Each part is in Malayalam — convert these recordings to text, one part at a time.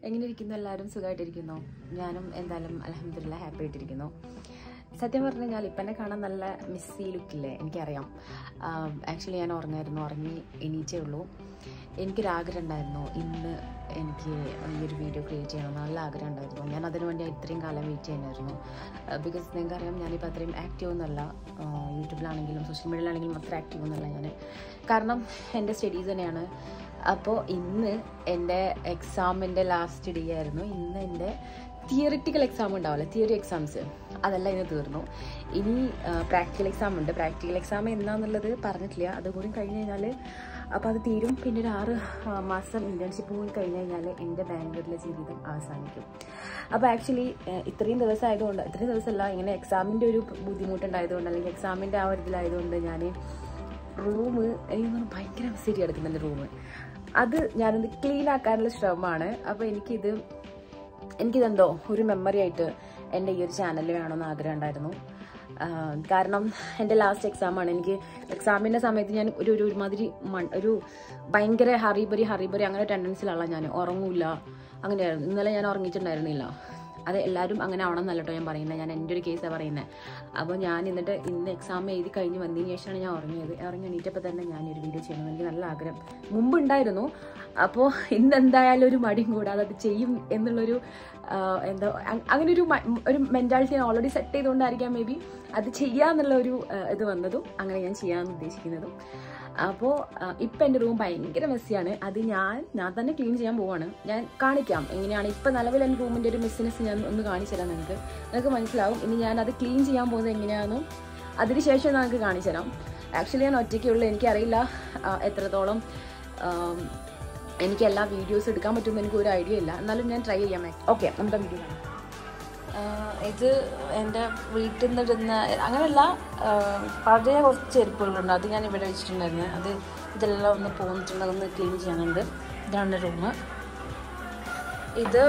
എങ്ങനെ ഇരിക്കുന്നു എല്ലാവരും സുഖമായിട്ടിരിക്കുന്നു ഞാനും എന്തായാലും അലഹമില്ല ഹാപ്പി ആയിട്ടിരിക്കുന്നു സത്യം പറഞ്ഞു കഴിഞ്ഞാൽ ഇപ്പം എന്നെ കാണാൻ നല്ല മിസ്സി ലുക്കില്ലേ എനിക്കറിയാം ആക്ച്വലി ഞാൻ ഉറങ്ങായിരുന്നു ഉറങ്ങി എണീറ്റേ ഉള്ളൂ എനിക്കൊരാഗ്രഹം ഉണ്ടായിരുന്നു ഇന്ന് എനിക്ക് ഈ ഒരു വീഡിയോ ക്രിയേറ്റ് ചെയ്യണം നല്ല ആഗ്രഹം ഉണ്ടായിരുന്നു ഞാൻ അതിനു വേണ്ടി ഇത്രയും കാലം വെയിറ്റ് ചെയ്യുന്നായിരുന്നു ബിക്കോസ് നിങ്ങൾക്കറിയാം ഞാനിപ്പോൾ അത്രയും ആക്റ്റീവ് ഒന്നുമല്ല യൂട്യൂബിലാണെങ്കിലും സോഷ്യൽ മീഡിയയിലാണെങ്കിലും അത്ര ആക്റ്റീവ് ഒന്നുമല്ല ഞാൻ കാരണം എൻ്റെ സ്റ്റഡീസ് തന്നെയാണ് അപ്പോൾ ഇന്ന് എൻ്റെ എക്സാമിൻ്റെ ലാസ്റ്റ് ഡേ ആയിരുന്നു ഇന്ന് എൻ്റെ തിയറിറ്റിക്കൽ എക്സാം ഉണ്ടാവില്ല തിയറി എക്സാംസ് അതെല്ലാം ഇന്ന് തീർന്നു ഇനി പ്രാക്ടിക്കൽ എക്സാം ഉണ്ട് പ്രാക്ടിക്കൽ എക്സാം എന്താണെന്നുള്ളത് പറഞ്ഞിട്ടില്ല അതുകൂടി കഴിഞ്ഞ് കഴിഞ്ഞാൽ അപ്പോൾ അത് തീരും പിന്നെ ഒരു ആറ് ആ, മാസം ഇൻറ്റേൺഷിപ്പ് കൂടി കഴിഞ്ഞ് കഴിഞ്ഞാൽ എൻ്റെ ബാംഗ്ലൂരിലെ ജീവിതം അവസാനിക്കും അപ്പോൾ ആക്ച്വലി ഇത്രയും ദിവസം ആയതുകൊണ്ട് ഇത്രയും ദിവസമല്ല ഇങ്ങനെ എക്സാമിൻ്റെ ഒരു ബുദ്ധിമുട്ടുണ്ടായതുകൊണ്ട് അല്ലെങ്കിൽ എക്സാമിൻ്റെ ആ ഒരു ഇതിലായതുകൊണ്ട് ഞാൻ റൂം എനിക്ക് തോന്നുന്നു ഭയങ്കര ശരി കിടക്കുന്നുണ്ട് റൂം അത് ഞാനത് ക്ലീൻ ആക്കാനുള്ള ശ്രമമാണ് അപ്പോൾ എനിക്കിത് എനിക്കിതെന്തോ ഒരു മെമ്മറി ആയിട്ട് എൻ്റെ ഈ ഒരു ചാനലിൽ വേണമെന്ന് ആഗ്രഹം ഉണ്ടായിരുന്നു ആഹ് കാരണം എൻ്റെ ലാസ്റ്റ് എക്സാമാണ് എനിക്ക് എക്സാമിൻ്റെ സമയത്ത് ഞാൻ ഒരു ഒരു ഒരുമാതിരി മൺ ഒരു ഭയങ്കര ഹറിബറി ഹറിബറി അങ്ങനെ ടെൻഡൻസിലുള്ള ഞാൻ ഉറങ്ങൂല അങ്ങനെയായിരുന്നു ഇന്നലെ ഞാൻ ഉറങ്ങിയിട്ടുണ്ടായിരുന്നില്ല അത് എല്ലാവരും അങ്ങനെ ആവണം എന്നല്ല കേട്ടോ ഞാൻ പറയുന്നത് ഞാൻ എൻ്റെ ഒരു കേസാണ് പറയുന്നത് അപ്പോൾ ഞാൻ എന്നിട്ട് ഇന്ന് എക്സാം എഴുതി കഴിഞ്ഞ് വന്നതിന് ശേഷമാണ് ഞാൻ ഉറങ്ങിയത് ഉറങ്ങി എണീറ്റപ്പോൾ തന്നെ ഞാൻ ഒരു വീഡിയോ ചെയ്യണം എനിക്ക് നല്ല ആഗ്രഹം മുമ്പ് ഉണ്ടായിരുന്നു അപ്പോൾ ഇന്ന് എന്തായാലും ഒരു മടിയും കൂടാതെ അത് ചെയ്യും എന്നുള്ളൊരു ആ, എന്താ അ- അങ്ങനെ ഒരു മ- ഒരു മെൻറ്റാലിറ്റി ഞാൻ ഓൾറെഡി സെറ്റ് ചെയ്തുകൊണ്ടായിരിക്കാം മേ ബി അത് ചെയ്യാന്നുള്ള ഒരു ആ, ഇത് വന്നതും അങ്ങനെ ഞാൻ ചെയ്യാമെന്ന് ഉദ്ദേശിക്കുന്നതും അപ്പോൾ ഇപ്പം എൻ്റെ റൂം ഭയങ്കര മെസ്സിയാണ് അത് ഞാൻ ഞാൻ തന്നെ ക്ലീൻ ചെയ്യാൻ പോവാണ് ഞാൻ കാണിക്കാം എങ്ങനെയാണ് ഇപ്പം നിലവിൽ എൻ്റെ റൂമിൻ്റെ ഒരു മെസ്സിനെസ് ഞാൻ ഒന്ന് കാണിച്ചു തരാം നിങ്ങൾക്ക് നിങ്ങൾക്ക് മനസ്സിലാവും ഇനി ഞാൻ അത് ക്ലീൻ ചെയ്യാൻ പോകുന്നത് എങ്ങനെയാണെന്നും അതിനുശേഷം നിങ്ങൾക്ക് കാണിച്ചു തരാം ആക്ച്വലി ഞാൻ ഒറ്റയ്ക്കുള്ളൂ എനിക്കറിയില്ല ആ, എത്രത്തോളം ആം, എനിക്ക് എല്ലാ വീഡിയോസ് എടുക്കാൻ പറ്റുമെന്ന് എനിക്ക് ഒരു ഐഡിയ ഇല്ല എന്നാലും ഞാൻ ട്രൈ ചെയ്യാം ഓക്കെ നമുക്ക് വീഡിയോ കാണാം ആഹ് ഇത് എൻ്റെ വീട്ടിൽ നിന്ന് ഇടുന്ന അങ്ങനെയല്ല ആഹ് പഴയ കുറച്ച് ചെരുപ്പുകളുണ്ട് അത് ഞാൻ ഇവിടെ വെച്ചിട്ടുണ്ടായിരുന്നു അത് ഇതെല്ലാം ഒന്ന് പോന്നിട്ടുണ്ട് അതൊന്ന് ക്ലീൻ ചെയ്യാനുണ്ട് ഇതാണ് റൂം ഇത്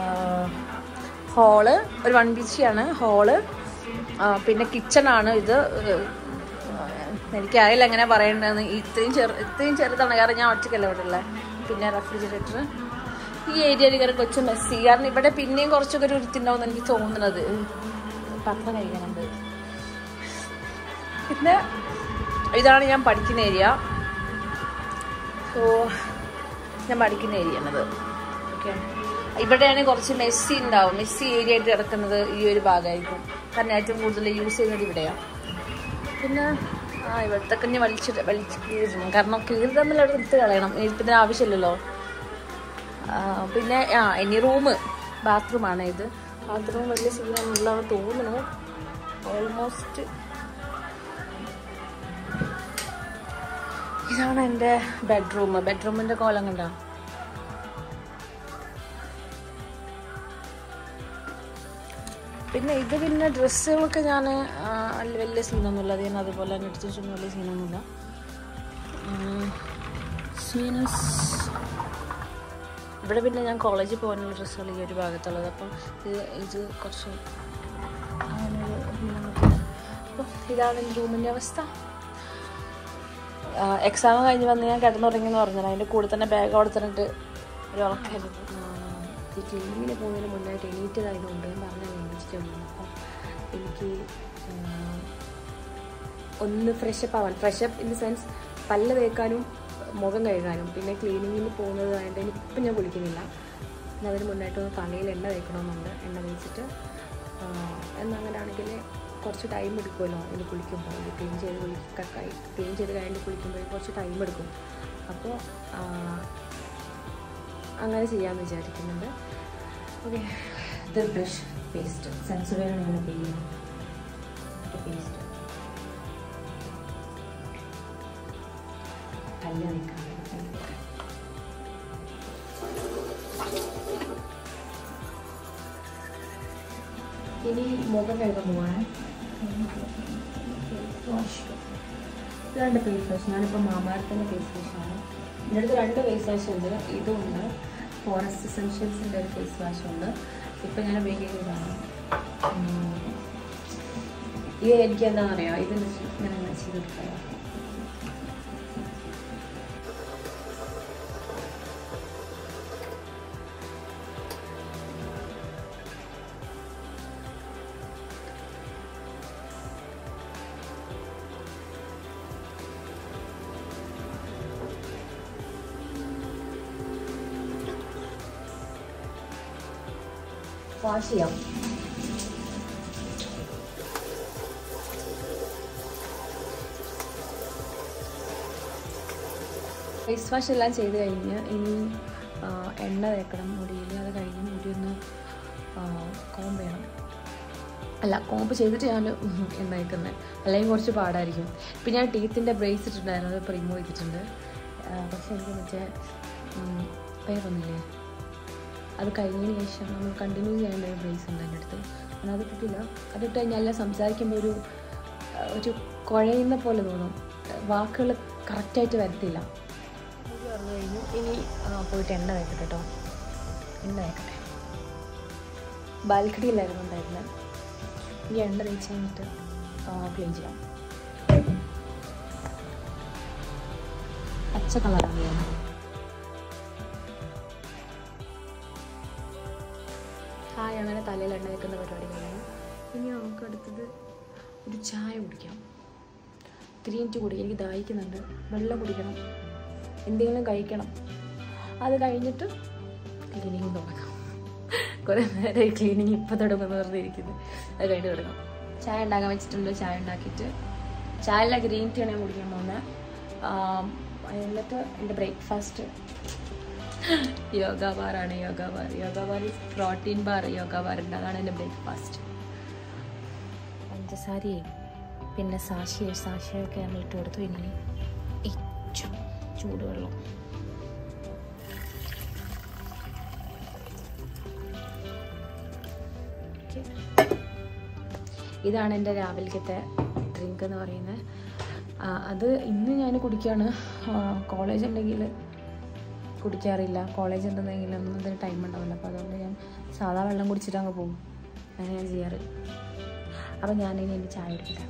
ഹോള് ഒരു വൺ ബി സി ആണ് ഹോള് പിന്നെ കിച്ചണാണ് ഇത് എനിക്കറിയില്ല എങ്ങനെ പറയേണ്ടതെന്ന് ഇത്രയും ചെറു ഇത്രയും ചെറുതാണ് കാരണം ഞാൻ ഒറ്റയ്ക്കല്ല ഇവിടെ ഉള്ളത് പിന്നെ റെഫ്രിജറേറ്റർ ഈ ഏരിയയിൽ കയറി കൊച്ചു മെസ്സി കാരണം ഇവിടെ പിന്നെയും കുറച്ചൊക്കെ ഒരു വൃത്തിണ്ടാവും എനിക്ക് തോന്നുന്നത് പത്രം കഴിക്കാനുണ്ട് പിന്നെ ഇതാണ് ഞാൻ പഠിക്കുന്ന ഏരിയ സോ ഞാൻ പഠിക്കുന്ന ഏരിയ ആണത് ഓക്കെ ഇവിടെയാണ് കുറച്ച് മെസ്സി ഉണ്ടാവും മെസ്സി ഏരിയ ആയിട്ട് കിടക്കുന്നത് ഈ ഒരു ഭാഗമായിരിക്കും കാരണം ഏറ്റവും കൂടുതൽ യൂസ് ചെയ്യുന്നത് ഇവിടെയാണ് പിന്നെ ആ ഇവിടുത്തെ കഞ്ഞി വലിച്ചിട്ട് വലിച്ച് കീറണം കാരണം കീറി തമ്മിൽ അവിടെ എടുത്ത് കളയണം ഇരിപ്പത്തിന് ആവശ്യമില്ലല്ലോ ആ, പിന്നെ ആ ഇനി റൂം ബാത്റൂമാണ് ഇത് ബാത്റൂം വലിയ സീനൊന്നുമില്ലെന്ന് തോന്നുന്നു ഓൾമോസ്റ്റ് ഇതാണ് എൻ്റെ ബെഡ്റൂം ബെഡ്റൂമിൻ്റെ കോലം കണ്ടോ പിന്നെ ഇത് പിന്നെ ഡ്രസ്സുകളൊക്കെ ഞാൻ വലിയ സീനൊന്നുമില്ല അത് ഞാൻ അതുപോലെ തന്നെ എടുത്ത് വെച്ചൊന്നും വലിയ സീനൊന്നുമില്ല സീനസ് ഇവിടെ പിന്നെ ഞാൻ കോളേജിൽ പോകാനുള്ള ഡ്രസ്സുകൾ ഈ ഒരു ഭാഗത്തുള്ളത് അപ്പം ഇത് ഇത് കുറച്ച് അങ്ങനൊരു അപ്പോൾ ഇതാണ് എൻ്റെ റൂമിൻ്റെ അവസ്ഥ എക്സാം കഴിഞ്ഞ് വന്ന് ഞാൻ കിടന്നുറങ്ങിയെന്ന് പറഞ്ഞാൽ അതിൻ്റെ കൂടെ തന്നെ ബാഗ് അവിടെ തന്നിട്ട് ഒരു ഉറക്കായിരുന്നു ഈ ക്ലീനിങ്ങിന് പോകുന്നതിന് മുന്നായിട്ട് എണീറ്റതായതുകൊണ്ട് പറഞ്ഞ എണീറ്റിട്ടുണ്ട് അപ്പം എനിക്ക് ആ, ഒന്ന് ഫ്രഷപ്പ് ആവാൻ ഫ്രഷപ്പ് ഇൻ ദി സെൻസ് പല്ല് തേക്കാനും മുഖം കഴുകാനും പിന്നെ ക്ലീനിങ്ങിന് പോകുന്നതായിട്ട് ഇപ്പം ഞാൻ കുളിക്കുന്നില്ല ഞാൻ അതിന് മുന്നായിട്ട് ഒന്ന് തലയിൽ എണ്ണ തേക്കണമെന്നുണ്ട് എണ്ണ തേച്ചിട്ട് ആ, എന്നാൽ അങ്ങനെയാണെങ്കിൽ കുറച്ച് ടൈം എടുക്കുമല്ലോ ഇത് കുളിക്കുമ്പോൾ ഇത് ക്ലീൻ ചെയ്ത് കുളിക്കൊക്കെ ക്ലീൻ ചെയ്ത് കഴിഞ്ഞ് കുളിക്കുമ്പോൾ കുറച്ച് ടൈം എടുക്കും അപ്പോൾ അങ്ങനെ ചെയ്യാമെന്ന് വിചാരിക്കുന്നുണ്ട് ഓക്കെ ഇത് ബ്രഷ് പേസ്റ്റ് സെൻസുവേറാണ് ഞാൻ ചെയ്യുന്നത് പേസ്റ്റ് കല്ല് നിൽക്കാൻ ഇനി മുഖം കഴുകാൻ പോവാണ് വാഷ് ഇത് രണ്ട് ഫേസ് വാഷ് ഞാനിപ്പോൾ മാമാരത്തിൻ്റെ ഫേസ് വാഷാണ് എൻ്റെ അടുത്ത് രണ്ട് ഫേസ് വാഷ് ഉണ്ട് ഇതും ഉണ്ട് ഫോറസ്റ്റ് എസെൻഷ്യൽസിൻ്റെ ഒരു ഫേസ് വാഷ് ഉണ്ട് ഇപ്പം ഞാൻ ഉപയോഗിക്കുന്നതാണ് ഉം. ഇത് എനിക്ക് എന്താണെന്ന് അറിയാം ഇത് ഞാൻ അങ്ങനെ ചെയ്തെടുക്കാം വാഷ് ചെയ്യാം ഫേസ് വാഷ് എല്ലാം ചെയ്ത് കഴിഞ്ഞ് ഇനി ആ, എണ്ണ തേക്കണം മുടിയിൽ അത് കഴിഞ്ഞ് മുടി ഒന്ന് കോമ്പ് ചെയ്യണം അല്ല കോമ്പ് ചെയ്തിട്ട് ഞാൻ എണ്ണ തേക്കുന്നത് അല്ലെങ്കിൽ കുറച്ച് പാടായിരിക്കും ഇപ്പം ഞാൻ ടീത്തിൻ്റെ ബ്രേസ് ഇട്ടിട്ടുണ്ടായിരുന്നു അത് റിമൂവ് ചെയ്തിട്ടുണ്ട് ആ, പക്ഷേ എനിക്ക് മറ്റേ ഉം, പേരൊന്നില്ലേ അത് കഴിഞ്ഞതിന് ശേഷം നമ്മൾ കണ്ടിന്യൂ ചെയ്യേണ്ട ഒരു ബ്രേസ് ഉണ്ട് എൻ്റെ അടുത്ത് ഞാൻ അത് ഇട്ടിട്ടില്ല അതിട്ട് കഴിഞ്ഞാൽ സംസാരിക്കുമ്പോൾ ഒരു ആ, ഒരു കുഴയുന്ന പോലെ തോന്നും വാക്കുകൾ കറക്റ്റായിട്ട് വരത്തില്ല മുടി പറഞ്ഞു കഴിഞ്ഞു ഇനി ആ, പോയിട്ട് എണ്ണ തേക്കട്ടെ കേട്ടോ എണ്ണ തേക്കട്ടെ ബാൽക്കണിയിലായിരുന്നു ഉണ്ടായിരുന്നത് ഈ എണ്ണ തേച്ച് കഴിഞ്ഞിട്ട് ക്ലീൻ ചെയ്യാം പച്ച കളറാണ് ഞാൻ ഹായ് അങ്ങനെ തലയിൽ എണ്ണ വെക്കുന്ന പരിപാടി കഴിഞ്ഞു ഇനി നമുക്ക് അടുത്തത് ഒരു ചായ കുടിക്കാം ഗ്രീൻ ടീ കുടിക്കാം എനിക്ക് ദാഹിക്കുന്നുണ്ട് വെള്ളം കുടിക്കണം എന്തെങ്കിലും കഴിക്കണം അത് കഴിഞ്ഞിട്ട് ക്ലീനിങ് തുടങ്ങാം കുറേ നേരം ക്ലീനിങ് ഇപ്പം തുടങ്ങുമെന്ന് പറഞ്ഞിരിക്കുന്നത് അത് കഴിഞ്ഞ് തുടങ്ങാം ചായ ഉണ്ടാക്കാൻ വെച്ചിട്ടുണ്ട് ചായ ഉണ്ടാക്കിയിട്ട് ചായയിലെ ഗ്രീൻ ടീ ആണ് ഞാൻ കുടിക്കാൻ പോകുന്നത് ആം, എന്നിട്ട് എൻ്റെ ബ്രേക്ക്ഫാസ്റ്റ് യോഗ ബാറാണ് Yoga bar Yoga bar protein bar Yoga bar ഉണ്ട് അതാണ് എൻ്റെ ബ്രേക്ക്ഫാസ്റ്റ് പഞ്ചസാരയും പിന്നെ സാശിയും സാശിയൊക്കെ നമ്മൾ ഇട്ട് കൊടുത്തു ഇനി ഇച്ചു ചൂടുവെള്ളം Okay. ഇതാണ് എൻ്റെ രാവിലത്തെ ഡ്രിങ്ക് എന്ന് പറയുന്നത് ആ, അത് ഇന്ന് ഞാൻ കുടിക്കുകയാണ് കോളേജ് ഉണ്ടെങ്കിൽ കുടിക്കാറില്ല കോളേജ് ഉണ്ടെന്നെങ്കിൽ ഒന്നും അതിന് ടൈം ഉണ്ടാവില്ല അപ്പോൾ അതുകൊണ്ട് ഞാൻ സാധാ വെള്ളം കുടിച്ചിട്ട് അങ്ങ് പോകും അങ്ങനെ ഞാൻ ചെയ്യാറ് അപ്പം ഞാനിനി എൻ്റെ ചായ എടുക്കട്ടെ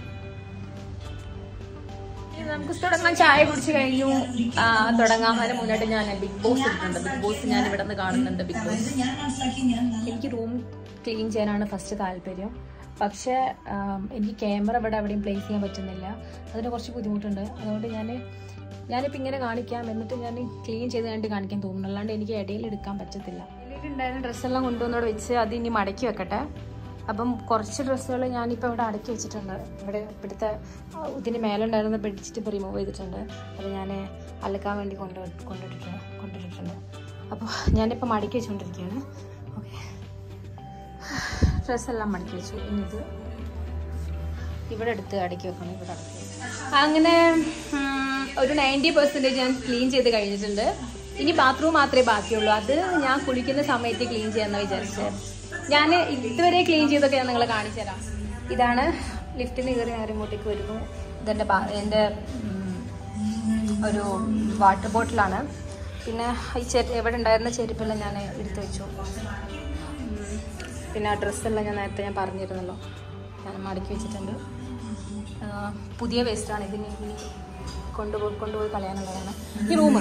ഇനി നമുക്ക് തുടങ്ങാൻ ചായ കുടിച്ച് കഴിഞ്ഞു ആ, തുടങ്ങാൻ വരെ മുന്നോട്ട് ഞാൻ ബിഗ് ബോസ് ഇട്ടിട്ടുണ്ട് ബിഗ് ബോസ് ഞാൻ ഇവിടെ നിന്ന് കാണുന്നുണ്ട് ബിഗ് ബോസ് എനിക്ക് റൂം ക്ലീൻ ചെയ്യാനാണ് ഫസ്റ്റ് താല്പര്യം പക്ഷേ ആം, എനിക്ക് ക്യാമറ ഇവിടെ എവിടെയും പ്ലേസ് ചെയ്യാൻ പറ്റുന്നില്ല അതിന് കുറച്ച് ബുദ്ധിമുട്ടുണ്ട് അതുകൊണ്ട് ഞാൻ ഞാനിപ്പോൾ ഇങ്ങനെ കാണിക്കാം എന്നിട്ട് ഞാൻ ക്ലീൻ ചെയ്ത് കണ്ട് കാണിക്കാൻ തോന്നുന്നു അല്ലാണ്ട് എനിക്ക് ഇടയിൽ എടുക്കാൻ പറ്റത്തില്ല ഉണ്ടായിരുന്ന ഡ്രസ്സെല്ലാം കൊണ്ടുവന്നോട് വെച്ച് അത് ഇനി മടക്കി വെക്കട്ടെ അപ്പം കുറച്ച് ഡ്രസ്സുകൾ ഞാനിപ്പോൾ ഇവിടെ അടക്കി വെച്ചിട്ടുണ്ട് ഇവിടെ ഇവിടുത്തെ ആ, ഇതിന് മേലുണ്ടായിരുന്ന പിടിച്ചിട്ട് ഇപ്പോൾ റിമൂവ് ചെയ്തിട്ടുണ്ട് അത് ഞാൻ അലക്കാൻ വേണ്ടി കൊണ്ട് കൊണ്ടിട്ടിട്ടുണ്ട് കൊണ്ടിട്ടിട്ടുണ്ട് അപ്പോൾ ഞാനിപ്പോൾ മടക്കി വെച്ചുകൊണ്ടിരിക്കുകയാണ് ഓക്കെ ഡ്രസ്സെല്ലാം മടക്കി വെച്ചു ഇനി ഇത് ഇവിടെ എടുത്ത് അടക്കി വെക്കണം ഇവിടെ അടക്കി വെക്കണം അങ്ങനെ ഉം, ഒരു നയൻറ്റി പെർസെൻറ്റേജ് ഞാൻ ക്ലീൻ ചെയ്ത് കഴിഞ്ഞിട്ടുണ്ട് ഇനി ബാത്റൂം മാത്രമേ ബാക്കിയുള്ളൂ അത് ഞാൻ കുളിക്കുന്ന സമയത്ത് ക്ലീൻ ചെയ്യാമെന്ന് വിചാരിച്ചത് ഞാൻ ഇതുവരെ ക്ലീൻ ചെയ്തൊക്കെ ഞാൻ നിങ്ങളെ കാണിച്ചു തരാം ഇതാണ് ലിഫ്റ്റിൽ നിന്ന് കയറി നേരെ ഇങ്ങോട്ടേക്ക് വരുന്നു ഇതെൻ്റെ ബാ എൻ്റെ ഉം, ഒരു വാട്ടർ ബോട്ടിലാണ് പിന്നെ ഈ ചെരി എവിടെ ഉണ്ടായിരുന്ന ചെരുപ്പെല്ലാം ഞാൻ എടുത്തു വെച്ചു ഉം, പിന്നെ ആ ഡ്രസ്സെല്ലാം ഞാൻ നേരത്തെ ഞാൻ പറഞ്ഞിരുന്നല്ലോ ഞാൻ മടക്കി വെച്ചിട്ടുണ്ട് ആ, പുതിയ വേസ്റ്റാണ് ഇതിന് ഇനി കൊണ്ടുപോയി കൊണ്ടുപോയി കളയാനുള്ളതാണ് ഈ റൂം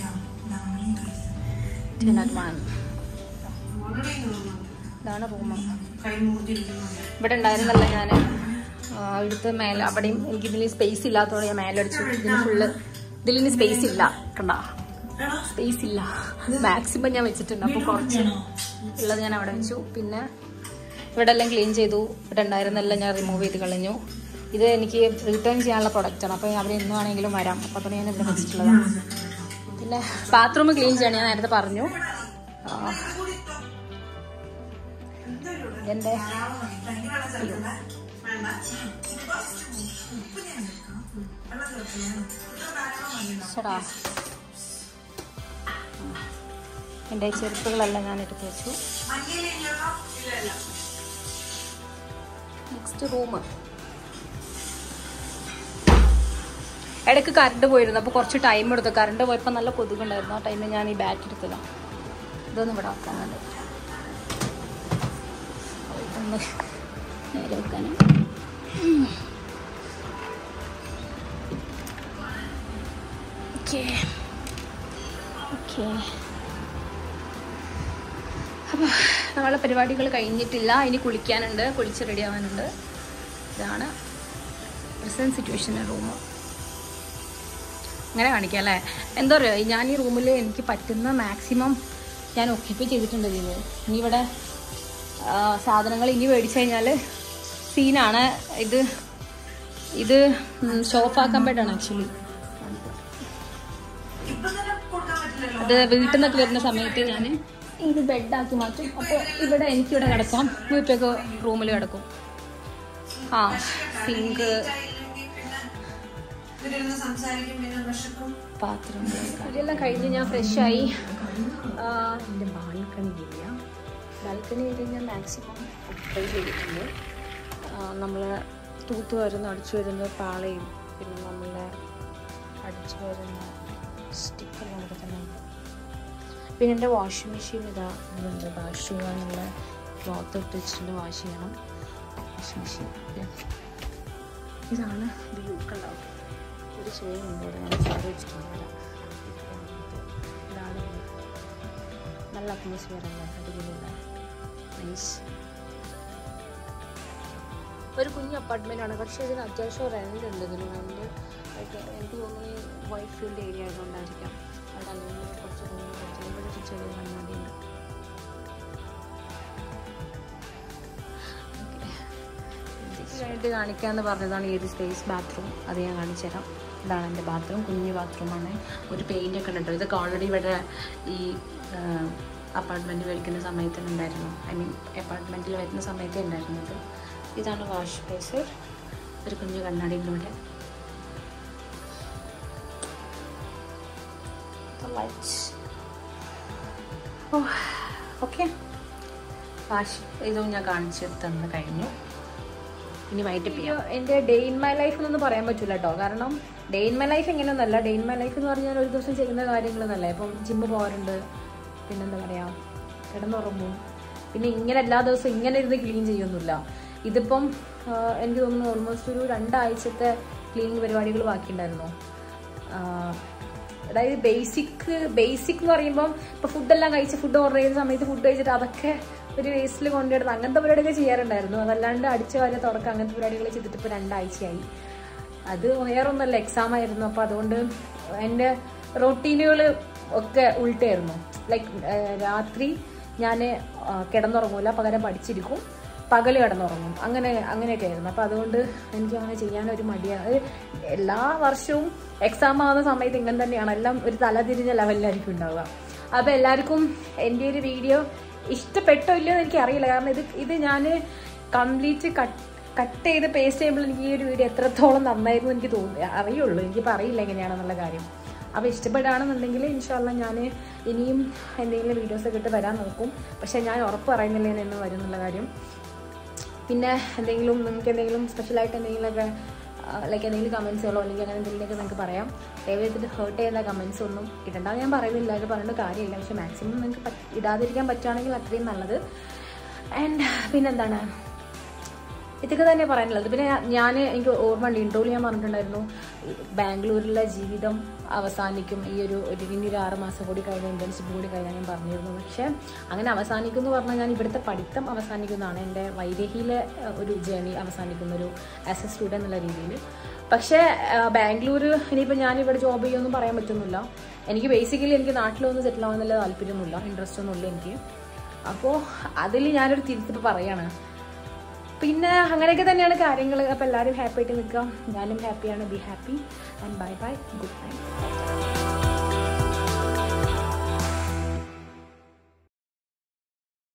ഇതാണ് റൂം ഇവിടെ ഉണ്ടായിരുന്നല്ല ഞാൻ എടുത്ത് മേലെ അവിടെയും എനിക്ക് ഇതിൽ സ്പേസ് ഇല്ലാത്തതുകൊണ്ട് ഞാൻ മേലെ അടിച്ചു ഇതിന് ഫുള്ള് ഇതിലിന് സ്പേസ് ഇല്ല കണ്ട സ്പേസ് ഇല്ല മാക്സിമം ഞാൻ വെച്ചിട്ടുണ്ട് അപ്പോൾ കുറച്ച് ഉള്ളത് ഞാൻ അവിടെ വെച്ചു പിന്നെ ഇവിടെ എല്ലാം ക്ലീൻ ചെയ്തു ഇവിടെ ഉണ്ടായിരുന്നെല്ലാം ഞാൻ റിമൂവ് ചെയ്ത് കളഞ്ഞു ഇത് എനിക്ക് റിട്ടേൺ ചെയ്യാനുള്ള പ്രൊഡക്റ്റാണ് അപ്പോൾ അവർ എന്ന് വേണമെങ്കിലും വരാം അപ്പോൾ അതുകൊണ്ട് ഞാൻ ഇവിടെ വെച്ചിട്ടുള്ളതാണ് പിന്നെ ബാത്റൂം ക്ലീൻ ചെയ്യണം ഞാൻ നേരത്തെ പറഞ്ഞു ആ, എൻ്റെ അയ്യോ. ശടാ എൻ്റെ ചെരുപ്പുകളെല്ലാം ഞാൻ എടുത്ത് വെച്ചു നെക്സ്റ്റ് റൂം ഇടയ്ക്ക് കറണ്ട് പോയിരുന്നു അപ്പോൾ കുറച്ച് ടൈം എടുത്തു കറണ്ട് പോയപ്പോൾ നല്ല കൊതുകുണ്ടായിരുന്നു ആ ടൈമിൽ ഞാൻ ഈ ബാറ്റ് എടുത്തതാണ് ഇതൊന്നും ഇവിടെ വെക്കാനുണ്ട് ഇതൊന്ന് നേരെ വെക്കാനും ഓക്കെ ഓക്കെ അപ്പോൾ നമ്മളെ പരിപാടികൾ കഴിഞ്ഞിട്ടില്ല ഇനി കുളിക്കാനുണ്ട് കുളിച്ച് റെഡി ആവാനുണ്ട് ഇതാണ് പ്രസൻറ്റ് സിറ്റുവേഷൻ റൂം അങ്ങനെ കാണിക്കാം അല്ലേ എന്താ പറയുക ഞാൻ ഈ റൂമിൽ എനിക്ക് പറ്റുന്ന മാക്സിമം ഞാൻ ഒക്യുപ്പൈ ചെയ്തിട്ടുണ്ട് ഇതിൽ ഇനി ഇവിടെ ആ, സാധനങ്ങൾ ഇനി മേടിച്ചു കഴിഞ്ഞാൽ സീനാണ് ഇത് ഇത് ഷോഫാക്കാൻ വേണ്ടിയാണ് ആക്ച്വലി അത് വീട്ടിൽ നിന്നൊക്കെ വരുന്ന സമയത്ത് ഞാൻ ഇത് ബെഡാക്കി മാറ്റും അപ്പോൾ ഇവിടെ എനിക്കിവിടെ കിടക്കാം വീട്ടിലേക്ക് റൂമിൽ കിടക്കും ആ സിങ്ക് പാത്രം ഇതെല്ലാം കഴിഞ്ഞ് ഞാൻ ഫ്രഷായി എൻ്റെ ബാൽക്കണി ഏരിയ ബാൽക്കണി ഏരിയ ഞാൻ മാക്സിമം ട്രൈ ചെയ്തിട്ടുണ്ട് നമ്മൾ തൂത്ത് വരുന്ന അടിച്ചു വരുന്ന പാളയും പിന്നെ നമ്മളെ അടിച്ചു വരുന്ന സ്റ്റിക്കെല്ലാം ഇവിടെ തന്നെ ഉണ്ട് പിന്നെ എൻ്റെ വാഷിംഗ് മെഷീൻ ഇതാ ഇതുണ്ട് വാഷ് ചെയ്യാനുള്ള ക്ലോത്ത് ഇട്ട് വെച്ചിട്ടുണ്ട് വാഷ് ചെയ്യണം വാഷിംഗ് മെഷീൻ ഇതാണ് വ്യൂ കണ്ടോ ഒരു ചെയ്യുന്നുണ്ട് ഇവിടെ ഞാൻ സാരി വെച്ചിട്ടുണ്ട് ഇവിടെ. ഇതാണ് view. നല്ല അറ്റ്മോസ്ഫിയർ അല്ലേ അടിപൊളിയല്ലേ നൈസ് ഒരു കുഞ്ഞ് അപ്പാർട്ട്മെൻ്റ് ആണ് പക്ഷേ ഇതിന് അത്യാവശ്യം റെൻ്റ് ഉണ്ട് ഇതിന് റെൻ്റ് എനിക്ക് തോന്നുന്നു ഈ വൈറ്റ് ഫീൽഡ് ഏരിയ ആയതുകൊണ്ടായിരിക്കാം അവിടെ അല്ലെങ്കിൽ കുറച്ച് റൂം കുറച്ച് ഇവിടെ ഒരു ചെറിയ കണ്ണാടിയുണ്ട് ഇത് കഴിഞ്ഞിട്ട് കാണിക്കാമെന്ന് പറഞ്ഞതാണ് ഈ ഒരു സ്പേസ് ബാത്റൂം അത് ഞാൻ കാണിച്ചു തരാം ഇതാണ് എൻ്റെ ബാത്റൂം കുഞ്ഞു ബാത്റൂമാണ് ഒരു പെയിൻ്റ് ഒക്കെ ഉണ്ട് കേട്ടോ ഇതൊക്കെ ഓൾറെഡി ഇവിടെ ഈ അപ്പാർട്ട്മെൻറ്റ് മേടിക്കുന്ന സമയത്ത് ഉണ്ടായിരുന്നു ഐ മീൻ അപ്പാർട്ട്മെൻറ്റിൽ വരുന്ന സമയത്തേ ഉണ്ടായിരുന്നത് ഇതാണ് വാഷ് ബേസ് ഒരു കുഞ്ഞു കണ്ണാടിൻ്റെ ഇവിടെ ലൈറ്റ്സ് ഓ ഓക്കെ വാഷ് ഇതും ഞാൻ കാണിച്ചു തന്ന് കഴിഞ്ഞു ഇനി വൈകിട്ട് വീഡിയോ എൻ്റെ ഡേ ഇൻ മൈ ലൈഫ് എന്നൊന്നും പറയാൻ പറ്റില്ല കേട്ടോ കാരണം ഡേ ഇൻ മൈ ലൈഫ് എങ്ങനെയൊന്നല്ല ഡേ ഇൻ മൈ ലൈഫ് എന്ന് പറഞ്ഞാൽ ഒരു ദിവസം ചെയ്യുന്ന കാര്യങ്ങളൊന്നല്ല ഇപ്പം ജിമ്മ് പോകാറുണ്ട് പിന്നെന്താ പറയുക കിടന്നുറങ്ങും പിന്നെ ഇങ്ങനെ എല്ലാ ദിവസവും ഇങ്ങനെ ഇരുന്ന് ക്ലീൻ ചെയ്യൊന്നുമില്ല ഇതിപ്പം ആ, എനിക്ക് തോന്നുന്നു ഓൾമോസ്റ്റ് ഒരു രണ്ടാഴ്ചത്തെ ക്ലീനിങ് പരിപാടികൾ ബാക്കിയുണ്ടായിരുന്നു ആ, അതായത് ബേസിക് ബേസിക് എന്ന് പറയുമ്പം ഇപ്പൊ ഫുഡെല്ലാം കഴിച്ച് ഫുഡ് ഓർഡർ ചെയ്യുന്ന സമയത്ത് ഫുഡ് കഴിച്ചിട്ട് അതൊക്കെ ഒരു വേസ്റ്റിൽ കൊണ്ടിടുന്നത് അങ്ങനത്തെ പരിപാടിയൊക്കെ ചെയ്യാറുണ്ടായിരുന്നു അതല്ലാണ്ട് അടിച്ച വാരി തുടക്കം അങ്ങനത്തെ പരിപാടികൾ ചെയ്തിട്ട് ഇപ്പോൾ രണ്ടാഴ്ചയായി അത് വേറൊന്നല്ല എക്സാം ആയിരുന്നു അപ്പോൾ അതുകൊണ്ട് എൻ്റെ റൊട്ടീനുകൾ ഒക്കെ ഉൾട്ടായിരുന്നു ലൈക്ക് രാത്രി ഞാൻ കിടന്നുറങ്ങൂല പകരം പഠിച്ചിരിക്കും പകൽ കിടന്നുറങ്ങും അങ്ങനെ അങ്ങനെയൊക്കെ ആയിരുന്നു അപ്പോൾ അതുകൊണ്ട് എനിക്ക് അങ്ങനെ ചെയ്യാനൊരു മടിയാണ് അത് എല്ലാ വർഷവും എക്സാം ആവുന്ന സമയത്ത് ഇങ്ങനെ തന്നെയാണ് എല്ലാം ഒരു തലതിരിഞ്ഞ ലെവലിലായിരിക്കും ഉണ്ടാവുക അപ്പോൾ എല്ലാവർക്കും എൻ്റെ ഒരു വീഡിയോ ഇഷ്ടപ്പെട്ടോ ഇല്ലയോ എന്ന് എനിക്ക് അറിയില്ല കാരണം ഇത് ഇത് ഞാൻ കംപ്ലീറ്റ് കട്ട് കട്ട് ചെയ്ത് പേസ്റ്റ് ചെയ്യുമ്പോൾ എനിക്ക് ഈ ഒരു വീഡിയോ എത്രത്തോളം നന്നായിരുന്നു എനിക്ക് തോന്നി അറിയുള്ളൂ എനിക്കിപ്പോൾ അറിയില്ല എങ്ങനെയാണെന്നുള്ള കാര്യം അപ്പോൾ ഇഷ്ടപ്പെടുകയാണെന്നുണ്ടെങ്കിൽ ഇൻഷാല്ല ഞാൻ ഇനിയും എന്തെങ്കിലും വീഡിയോസൊക്കെ ഇട്ട് വരാൻ നോക്കും പക്ഷേ ഞാൻ ഉറപ്പ് പറയുന്നില്ല ഞാൻ എന്ന് വരും എന്നുള്ള കാര്യം പിന്നെ എന്തെങ്കിലും നിങ്ങൾക്ക് എന്തെങ്കിലും സ്പെഷ്യലായിട്ട് എന്തെങ്കിലുമൊക്കെ ലൈക്ക് എന്തെങ്കിലും കമൻസുകളോ അല്ലെങ്കിൽ അങ്ങനെ എന്തെങ്കിലുമൊക്കെ നിങ്ങൾക്ക് പറയാം ദയവ് ചെയ്തിട്ട് ഹേർട്ട് ചെയ്യുന്ന കമൻസ് ഒന്നും ഇടണ്ടെന്ന് ഞാൻ പറയുന്നില്ല അത് പറഞ്ഞിട്ട് കാര്യമില്ല പക്ഷെ മാക്സിമം നിങ്ങൾക്ക് പറ്റ- ഇടാതിരിക്കാൻ പറ്റുകയാണെങ്കിൽ അത്രയും നല്ലത് ആൻഡ് പിന്നെന്താണ് ഇതൊക്കെ തന്നെ പറയാനുള്ളത് പിന്നെ ഞാൻ എനിക്ക് ഓർമ്മയുണ്ട് ഇൻട്രോയിൽ ഞാൻ പറഞ്ഞിട്ടുണ്ടായിരുന്നു ഈ ബാംഗ്ലൂരിലെ ജീവിതം അവസാനിക്കും ഈ ഒരു ഒരു ഇനി ഒരു ആറ് മാസം കൂടി കഴിഞ്ഞ ഇന്റേൺഷിപ്പ് കൂടി കഴിഞ്ഞാൽ ഞാൻ പറഞ്ഞിരുന്നു പക്ഷേ അങ്ങനെ അവസാനിക്കും എന്ന് പറഞ്ഞാൽ ഞാൻ ഇവിടുത്തെ പഠിത്തം അവസാനിക്കുന്നതാണ് എൻ്റെ വൈദേഹിയിലെ അഹ്, ഒരു ജേണി അവസാനിക്കുന്ന ഒരു ആസ് എ സ്റ്റുഡൻറ് എന്നുള്ള രീതിയിൽ പക്ഷേ ബാംഗ്ലൂർ ഇനിയിപ്പോൾ ഞാൻ ഇവിടെ ജോബ് ചെയ്യുമെന്നും പറയാൻ പറ്റുന്നില്ല എനിക്ക് ബേസിക്കലി എനിക്ക് നാട്ടിലൊന്നും സെറ്റിൽ ആവാനുള്ള താല്പര്യമൊന്നുമില്ല ഇൻട്രസ്റ്റ് ഒന്നുമില്ല എനിക്ക് അപ്പോൾ അതിൽ ഞാനൊരു തിരിച്ചിപ്പോൾ പറയാണ് പിന്നെ അങ്ങനെയൊക്കെ തന്നെയാണ് കാര്യങ്ങൾ അപ്പോൾ എല്ലാവരും ഹാപ്പി ആയിട്ട് നിൽക്കാം ഞാനും ഹാപ്പിയാണ് be happy and bye bye good night